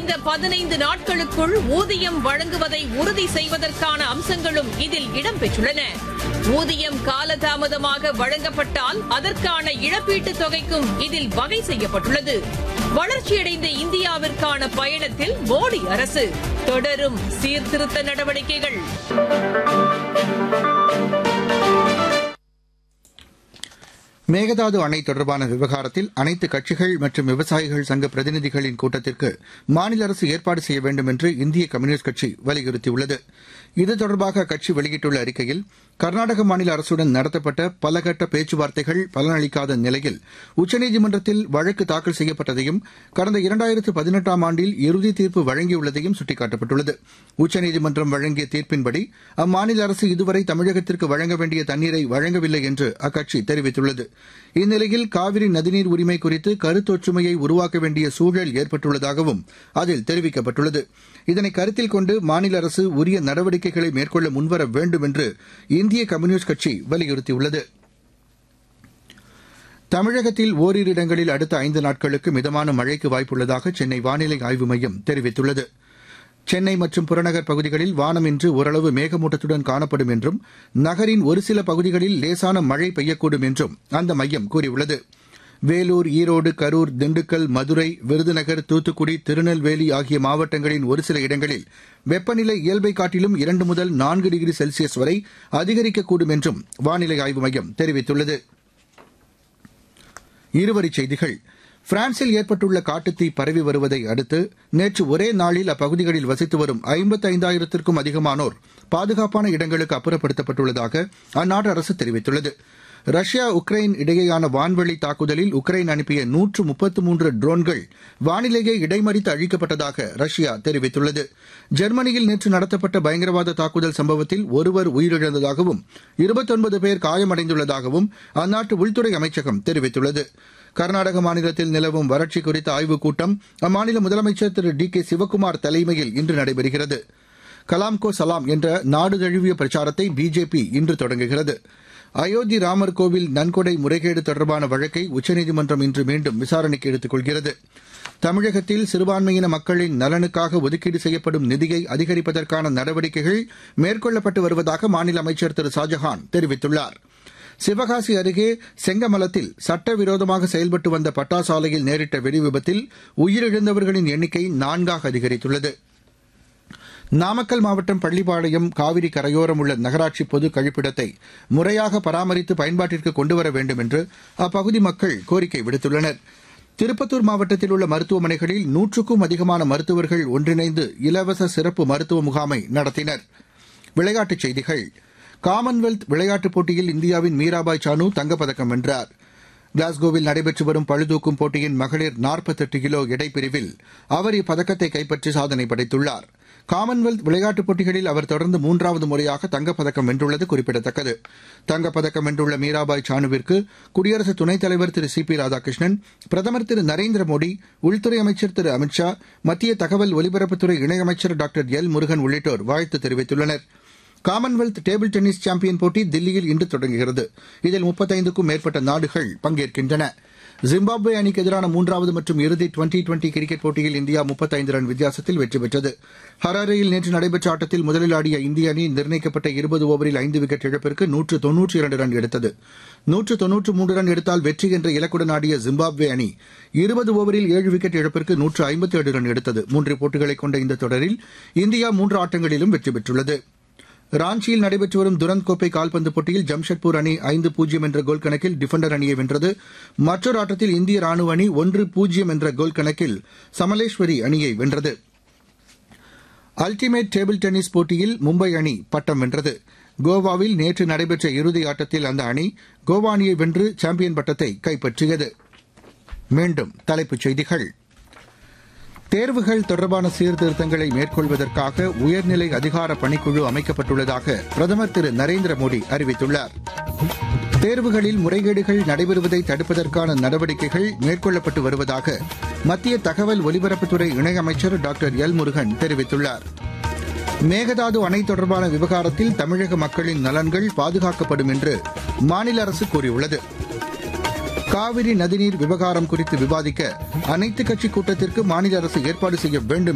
நிறைவடைந்த பதினைந்து நாட்களுக்குள் ஊதியம் வழங்குவதை உறுதி செய்வதற்கான அம்சங்களும் இதில் இடம்பெற்றுள்ளன ஊதியம் காலதாமதமாக வழங்கப்பட்டால் அதற்கான இழப்பீட்டுத் தொகைக்கும் இதில் வகை செய்யப்பட்டுள்ளது வளர்ச்சியடைந்த இந்தியாவிற்கான பயணத்தில் மோடி அரசு தொடரும் சீர்திருத்த நடவடிக்கைகள் மேகதாது அணை தொடர்பான விவகாரத்தில் அனைத்து கட்சிகள் மற்றும் விவசாயிகள் சங்க பிரதிநிதிகளின் கூட்டத்திற்கு மாநில அரசு ஏற்பாடு செய்ய வேண்டும் என்று இந்திய கம்யூனிஸ்ட் கட்சி வலியுறுத்தியுள்ளது இது தொடர்பாக அக்கட்சி வெளியிட்டுள்ள அறிக்கையில் கர்நாடக மாநில அரசுடன் நடத்தப்பட்ட பலகட்ட பேச்சுவார்த்தைகள் பலனளிக்காத நிலையில் உச்சநீதிமன்றத்தில் வழக்கு தாக்கல் செய்யப்பட்டதையும் கடந்த இரண்டாயிரத்து பதினெட்டாம் ஆண்டில் இறுதி தீர்ப்பு வழங்கியுள்ளதையும் சுட்டிக்காட்டப்பட்டுள்ளது உச்சநீதிமன்றம் வழங்கிய தீர்ப்பின்படி அம்மாநில அரசு இதுவரை தமிழகத்திற்கு வழங்க வேண்டிய தண்ணீரை வழங்கவில்லை என்று அக்கட்சி தெரிவித்துள்ளது இந்நிலையில் காவிரி நதிநீர் உரிமை குறித்து கருத்தொற்றுமையை உருவாக்க வேண்டிய சூழல் ஏற்பட்டுள்ளதாகவும் அதில் தெரிவிக்கப்பட்டுள்ளது இதனை கருத்தில் கொண்டு மாநில அரசு உரிய நடவடிக்கைகளை மேற்கொள்ள முன்வர வேண்டும் என்று இந்திய கம்யூனிஸ்ட் கட்சி வலியுறுத்தியுள்ளது தமிழகத்தில் ஓரிரு இடங்களில் அடுத்த ஐந்து நாட்களுக்கு மிதமான மழைக்கு வாய்ப்புள்ளதாக சென்னை வானிலை ஆய்வு மையம் தெரிவித்துள்ளது சென்னை மற்றும் புறநகர் பகுதிகளில் வானம் இன்று ஓரளவு மேகமூட்டத்துடன் காணப்படும் என்றும் நகரின் ஒரு சில பகுதிகளில் லேசான மழை பெய்யக்கூடும் என்றும் அந்த மையம் கூறியுள்ளது வேலூர் ஈரோடு கரூர் திண்டுக்கல் மதுரை விருதுநகர் தூத்துக்குடி திருநெல்வேலி ஆகிய மாவட்டங்களின் ஒரு சில இடங்களில் வெப்பநிலை இயல்பை காட்டிலும் இரண்டு முதல் நான்கு டிகிரி செல்சியஸ் வரை அதிகரிக்கக்கூடும் என்றும் வானிலை ஆய்வு மையம் தெரிவித்துள்ளது இருவரிச் செய்திகள் பிரான்சில் ஏற்பட்டுள்ள காட்டுத்தீ பரவி வருவதை அடுத்து நேற்று ஒரே நாளில் அப்பகுதிகளில் வசித்து வரும் ஐம்பத்தைந்தாயிரத்திற்கும் அதிகமானோர் பாதுகாப்பான இடங்களுக்கு அப்புறப்படுத்தப்பட்டுள்ளதாக அந்நாட்டு அரசு தெரிவித்துள்ளது ரஷ்யா உக்ரைன் இடையேயான வான்வழி தாக்குதலில் உக்ரைன் அனுப்பிய நூற்று முப்பத்து மூன்று ட்ரோன்கள் வானிலேயே இடைமறித்து அழிக்கப்பட்டதாக ரஷ்யா தெரிவித்துள்ளது ஜெர்மனியில் நேற்று நடத்தப்பட்ட பயங்கரவாத தாக்குதல் சம்பவத்தில் ஒருவர் உயிரிழந்ததாகவும் இருபத்தொன்பது பேர் காயமடைந்துள்ளதாகவும் அந்நாட்டு உள்துறை அமைச்சகம் தெரிவித்துள்ளது கர்நாடக மாநிலத்தில் நிலவும் வறட்சி குறித்த ஆய்வுக் கூட்டம் அம்மாநில முதலமைச்சர் திரு டி கே சிவக்குமார் தலைமையில் இன்று நடைபெறுகிறது கலாம் கோ சலாம் என்ற நாடு தழுவிய பிரச்சாரத்தை பிஜேபி இன்று தொடங்குகிறது அயோத்தி ராமர் கோவில் நன்கொடை முறைகேடு தொடர்பான வழக்கை உச்சநீதிமன்றம் இன்று மீண்டும் விசாரணைக்கு எடுத்துக் கொள்கிறது தமிழகத்தில் சிறுபான்மையின மக்களின் நலனுக்காக ஒதுக்கீடு செய்யப்படும் நிதியை அதிகரிப்பதற்கான நடவடிக்கைகள் மேற்கொள்ளப்பட்டு வருவதாக மாநில அமைச்சர் திரு ஷாஜஹான் தெரிவித்துள்ளார் சிவகாசி அருகே செங்கமலத்தில் சட்டவிரோதமாக செயல்பட்டு வந்த பட்டாசாலையில் நேரிட்ட வெடிவிபத்தில் உயிரிழந்தவர்களின் எண்ணிக்கை நான்காக அதிகரித்துள்ளது நாமக்கல் மாவட்டம் பள்ளிப்பாளையம் காவிரி கரையோரம் உள்ள நகராட்சி பொது கழிப்பிடத்தை முறையாக பராமரித்து பயன்பாட்டிற்கு கொண்டுவர வேண்டும் என்று அப்பகுதி மக்கள் கோரிக்கை விடுத்துள்ளனர் திருப்பத்தூர் மாவட்டத்தில் உள்ள மருத்துவமனைகளில் நூற்றுக்கும் அதிகமான மருத்துவர்கள் ஒன்றிணைந்து இலவச சிறப்பு மருத்துவ முகாமை நடத்தினர் விளையாட்டுச் செய்திகள் காமன்வெல்த் விளையாட்டுப் போட்டியில் இந்தியாவின் மீராபாய் சானு தங்கப்பதக்கம் வென்றார் கிளாஸ்கோவில் நடைபெற்று வரும் பளுதூக்கும் போட்டியின் மகளிர் நாற்பத்தெட்டு கிலோ எடைப்பிரிவில் அவர் இப்பதக்கத்தை கைப்பற்றி சாதனை படைத்துள்ளார் காமன்வெல்த் விளையாட்டுப் போட்டிகளில் அவர் தொடர்ந்து மூன்றாவது முறையாக தங்கப்பதக்கம் வென்றுள்ளது குறிப்பிடத்தக்கது தங்கப்பதக்கம் வென்றுள்ள மீராபாய் சானுவிற்கு குடியரசு துணைத் தலைவர் திரு சி பி ராதாகிருஷ்ணன் பிரதமர் திரு நரேந்திர மோடி உள்துறை அமைச்சர் திரு அமித் ஷா மத்திய தகவல் ஒலிபரப்புத்துறை இணையமைச்சர் டாக்டர் எல் முருகன் உள்ளிட்டோர் வாழ்த்து தெரிவித்துள்ளனா் காமன்வெல்த் டேபிள் டென்னிஸ் சாம்பியன் போட்டி தில்லியில் இன்று தொடங்குகிறது இதில் முப்பத்தைந்துக்கும் மேற்பட்ட நாடுகள் பங்கேற்கின்றன ஜிம்பாப்வே அணிக்கு எதிரான மூன்றாவது மற்றும் இறுதி டுவெண்டி டுவெண்டி கிரிக்கெட் போட்டியில் இந்தியா முப்பத்தைந்து ரன் வித்தியாசத்தில் வெற்றி பெற்றது ஹராரேயில் நேற்று நடைபெற்ற ஆட்டத்தில் முதலில் ஆடிய இந்திய அணி நிர்ணயிக்கப்பட்ட இருபது ஓவரில் ஐந்து விக்கெட் இழப்பிற்கு நூற்று தொன்னூற்றி இரண்டு ரன் எடுத்தது நூற்று தொன்னூற்று மூன்று ரன் எடுத்தால் வெற்றி என்ற இலக்குடன் ஆடிய ஜிம்பாப்வே அணி இருபது ஓவரில் ஏழு விக்கெட் இழப்பிற்கு நூற்று ஐம்பத்தி ஏழு ரன் எடுத்தது மூன்று போட்டிகளை கொண்ட இந்த தொடரில் இந்தியா மூன்று ஆட்டங்களிலும் வெற்றி பெற்றுள்ளது ராஞ்சியில் நடைபெற்று வரும் துரந்த் கோப்பை கால்பந்து போட்டியில் ஜம்ஷெட்பூர் அணி ஐந்து பூஜ்ஜியம் என்ற கோல் கணக்கில் டிஃபெண்டர் அணியை வென்றது மற்றொரு ஆட்டத்தில் இந்திய ராணுவ அணி ஒன்று பூஜ்ஜியம் என்ற கோல் கணக்கில் சமலேஸ்வரி அணியை வென்றது அல்டிமேட் டேபிள் டென்னிஸ் போட்டியில் மும்பை அணி பட்டம் வென்றது கோவாவில் நேற்று நடைபெற்ற இறுதி ஆட்டத்தில் அந்த அணி கோவா அணியை வென்று சாம்பியன் பட்டத்தை கைப்பற்றியது மீண்டும் தலைப்புச் செய்திகள் தேர்வுகள் தொடர்பான சீர்திருத்தங்களை மேற்கொள்வதற்காக உயர்நிலை அதிகார பணிக்குழு அமைக்கப்பட்டுள்ளதாக பிரதமர் திரு நரேந்திர மோடி அறிவித்துள்ளார் தேர்வுகளில் முறைகேடுகள் நடைபெறுவதை தடுப்பதற்கான நடவடிக்கைகள் மேற்கொள்ளப்பட்டு வருவதாக மத்திய தகவல் ஒலிபரப்புத்துறை இணையமைச்சர் டாக்டர் எல் முருகன் தெரிவித்துள்ளார் மேகதாது அணை தொடர்பான விவகாரத்தில் தமிழக மக்களின் நலன்கள் பாதுகாக்கப்படும் என்று மாநில அரசு கூறியுள்ளது காவிரி நதிநீர் விவகாரம் குறித்து விவாதிக்க அனைத்துக் கட்சி கூட்டத்திற்கு மாநில அரசு ஏற்பாடு செய்ய வேண்டும்